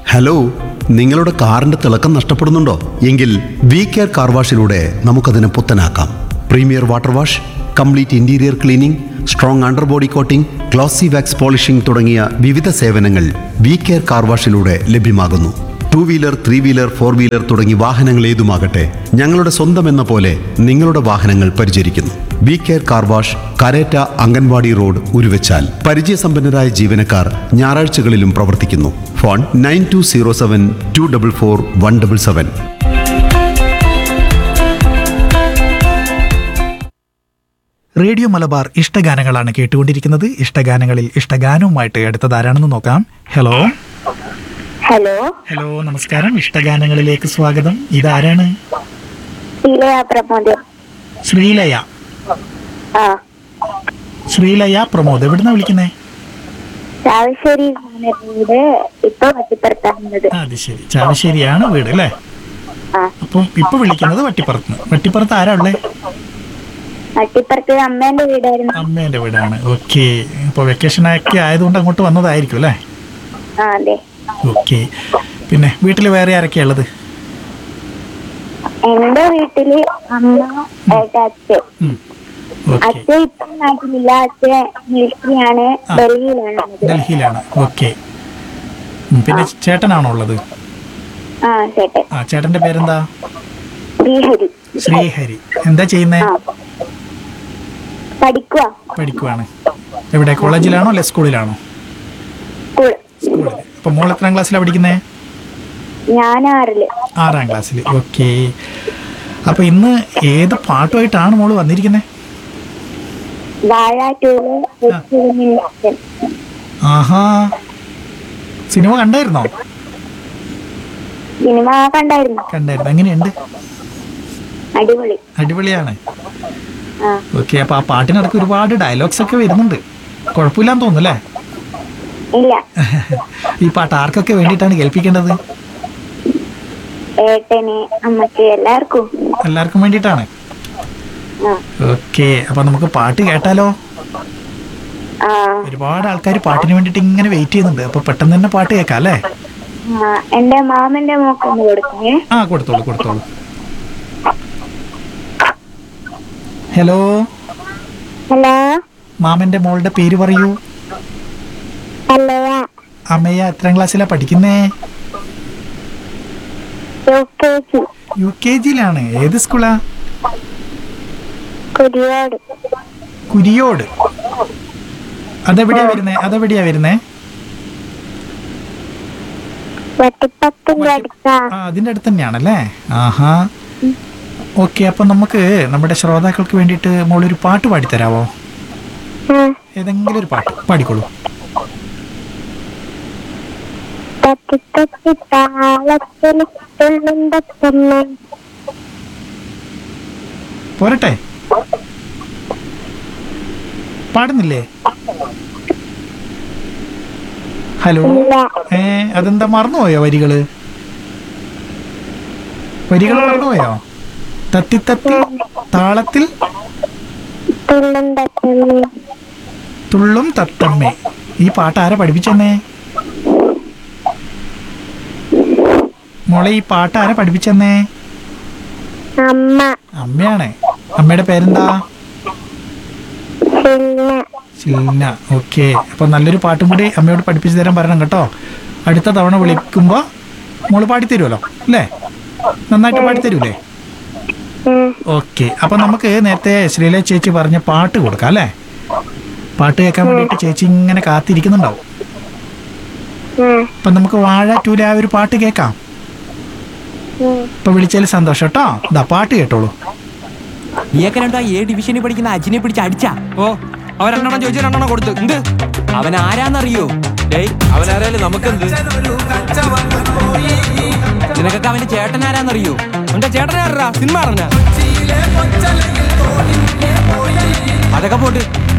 Hello നിങ്ങളുടെ കാറിന്റെ തിളക്കം നഷ്ടപ്പെടുന്നുണ്ടോ എങ്കിൽ വി കെയർ കാർ വാഷിലൂടെ നമുക്കതിനെ പുത്തനാക്കാം premier water wash complete interior cleaning strong under body coating glossy wax polishing തുടങ്ങിയ വിവിധ സേവനങ്ങൾ വി കെയർ കാർ വാഷിലൂടെ ലഭ്യമാകുന്നു two wheeler three wheeler four wheeler തുടങ്ങി വാഹനങ്ങൾ ഏതുമാകട്ടെ ഞങ്ങളുടെ സ്വന്തം എന്ന പോലെ നിങ്ങളുടെ വാഹനങ്ങൾ പരിചരിക്കുന്നു വി കെയർ കാർ വാഷ് കരേറ്റ അംഗൻവാടി റോഡ് ഉരുവച്ചാൽ പരിചയസമ്പന്നരായ ജീവനക്കാർ ഞായറാഴ്ചകളിലും പ്രവർത്തിക്കുന്നു phone nine two zero seven two double four one double seven radio Malabar ഇഷ്ടഗാനങ്ങളാണ് കേട്ടുകൊണ്ടിരിക്കുന്നത് ഇഷ്ടഗാനങ്ങളിൽ ഇഷ്ടഗാനവുമായിട്ട് അടുത്തതാരാണെന്ന് നോക്കാം ഹലോ ഹലോ ഹലോ നമസ്കാരം ഇഷ്ടഗാനങ്ങളിലേക്ക് സ്വാഗതം ഇതാരാണ് ഇലയ പ്രമോദ് ശ്രീലയ ആ ശ്രീലയ പ്രമോദ് എവിടുന്നാ വിളിക്കുന്നേ ചാവശ്ശേരി വീട് ഇപ്പൊ വട്ടിപ്പുറത്താണുള്ളത് ആ, അത് ശരി ചാവശ്ശേരിയാണ് വീട് അല്ലേ ആ അപ്പം ഇപ്പൊ വിളിക്കുന്നത് വട്ടിപ്പുറത്ത് വട്ടിപ്പുറത്ത് ആരാ ഉള്ളേ വട്ടിപ്പുറത്ത് അമ്മേന്റെ വീടായിരുന്നു അമ്മേന്റെ വീടാണ് ഓക്കെ ഇപ്പൊ വെക്കേഷൻ ഒക്കെ ആയതുകൊണ്ട് അങ്ങോട്ട് വന്നതായിരിക്കും അല്ലേ ആ അതെ ഓക്കെ പിന്നെ വീട്ടിൽ വേറെ ആരൊക്കെയാ ഉള്ളത് എന്റെ വീട്ടില് അമ്മ ഏട്ട അച്ഛൻ ഓക്കെ അച്ഛൻ ഇപ്പം നാട്ടിലില്ല അച്ഛൻ മിലിറ്ററിയാണ് ആ. ഡൽഹിയിലാണുള്ളത് ഡൽഹിയിലാണ് ഓക്കെ പിന്നെ ചേട്ടനാണോ ഉള്ളത് ആ ചേട്ടൻ ആ ചേട്ടന്റെ പേരെന്താ ശ്രീഹരി ശ്രീഹരി എന്താ ചെയ്യുന്നേ ആ പഠിക്കുക പഠിക്കുവാണ് എവിടെ കോളേജിലാണോ അല്ലെ സ്കൂളിലാണോ സ്കൂൾ സ്കൂളിൽ അപ്പൊ മോൾ എത്രാം ക്ലാസ്സിലാണ് പഠിക്കുന്നേ ഞാൻ ആറില് ആറാം ക്ലാസ്സിൽ ഓക്കെ അപ്പൊ ഇന്ന് ഏത് പാട്ടുമായിട്ടാണ് മോള് വന്നിരിക്കുന്നത് വാഴ ടൂല് വെച്ചുവിന്റെ അച്ഛൻ ആഹാ സിനിമ കണ്ടായിരുന്നോ സിനിമ കണ്ടായിരുന്നു കണ്ടായിരുന്നു എങ്ങനെയുണ്ട് അടിപൊളി അടിപൊളിയാണ് ആ ഓക്കെ അപ്പൊ ആ പാട്ടിനിടയ്ക്ക് ഒരുപാട് ഡയലോഗ്സ് ഒക്കെ വരുന്നുണ്ട് കുഴപ്പമില്ലാന്ന് തോന്നുന്നു അല്ലേ ഇല്ല ഈ പാട്ട് ആർക്കൊക്കെ വേണ്ടിയിട്ടാണ് കേൾപ്പിക്കേണ്ടത് ഏട്ടന് അമ്മക്ക് എല്ലാവർക്കും എല്ലാവർക്കും വേണ്ടിയിട്ടാണ് ആ ഓക്കെ അപ്പൊ നമുക്ക് പാട്ട് കേട്ടാലോ ആ ഒരുപാട് ആൾക്കാർ പാട്ടിന് വേണ്ടിയിട്ട് ഇങ്ങനെ വെയിറ്റ് ചെയ്യുന്നുണ്ട് അപ്പൊ പെട്ടെന്ന് തന്നെ പാട്ട് കേൾക്കാം അല്ലേ ആ, എന്റെ മാമന്റെ മോക്കൊന്ന് കൊടുക്കേ ആ കൊടുത്തോളൂ കൊടുത്തോളൂ ഹലോ ഹലോ മാമന്റെ മോളുടെ പേര് പറയൂ ഹലോ അമ്മയ്യ എത്രാം ക്ലാസ്സിലാ പഠിക്കുന്നേ U K G U K ജിയിലാണ് ഏത് സ്കൂളാ കുരിയോട് കുരിയോട് അതെവിടെയാ വരുന്നേ അതെവിടെയാ വരുന്നേ വട്ടിപ്പത്തിന്റെ അടുത്താ ആ അതിന്റെ അടുത്ത് തന്നെയാണല്ലേ ആഹാ ഓക്കെ അപ്പൊ നമുക്ക് നമ്മുടെ ശ്രോതാക്കൾക്ക് വേണ്ടിയിട്ട് മോളൊരു പാട്ട് പാടിത്തരാവോ ആ, ഏതെങ്കിലും ഒരു പാട്ട് പാടിക്കോളൂ തത്തി തത്തി താളത്തിൽ തുള്ളുമ്പത്തമ്മ പോരട്ടെ പാടുന്നില്ലേ ഹലോ ഇല്ല ഏ അതെന്താ മറന്നുപോയോ വരികള് വരികൾ മറന്നുപോയോ തത്തി തത്തി താളത്തിൽ തുള്ളുമ്പത്തമ്മ തുള്ളും തത്തമ്മേ ഈ പാട്ട് ആരാ പഠിപ്പിച്ചെന്നേ മോളെ ഈ പാട്ട് ആരാ പഠിപ്പിച്ചെന്നേ അമ്മ അമ്മയാണ് അമ്മയുടെ പേരെന്താ പിന്നെ ചിന്ന ഓക്കെ അപ്പൊ നല്ലൊരു പാട്ടും കൂടി അമ്മയോട് പഠിപ്പിച്ചു തരാൻ പറയണം കേട്ടോ അടുത്ത തവണ വിളിക്കുമ്പോ മോള് പാടിത്തരുമല്ലോ അല്ലേ നന്നായിട്ട് പാടിത്തരൂലേ ഉം, ഓക്കെ അപ്പൊ നമുക്ക് നേരത്തെ ശ്രീല ചേച്ചി പറഞ്ഞ പാട്ട് കൊടുക്കാം അല്ലേ പാട്ട് കേൾക്കാൻ വേണ്ടിയിട്ട് ചേച്ചി ഇങ്ങനെ കാത്തിരിക്കുന്നുണ്ടാവും ഉം, അപ്പൊ നമുക്ക് വാഴ ടൂലെ ആ ഒരു പാട്ട് കേൾക്കാം ഉം. ഇപ്പൊ വിളിച്ചതിൽ സന്തോഷം കേട്ടോ ഇതാ പാട്ട് കേട്ടോളൂ നീയൊക്കെ രണ്ടോ എ ഡിവിഷനിൽ പഠിക്കുന്ന അജിനെ പിടിച്ച് അടിച്ചാ ഓ അവൻ രണ്ടെണ്ണം ചോദിച്ചു രണ്ടെണ്ണം കൊടുത്തു എന്ത് അവൻ ആരാന്നറിയോ ഡേയ് അവനാരായാലും നമുക്കെന്ത് നിനക്കൊക്കെ അവന്റെ ചേട്ടൻ ആരാന്നറിയോ അവന്റെ ചേട്ടൻ ആരാ സിനിമ അറിഞ്ഞ അതൊക്കെ പോട്ട്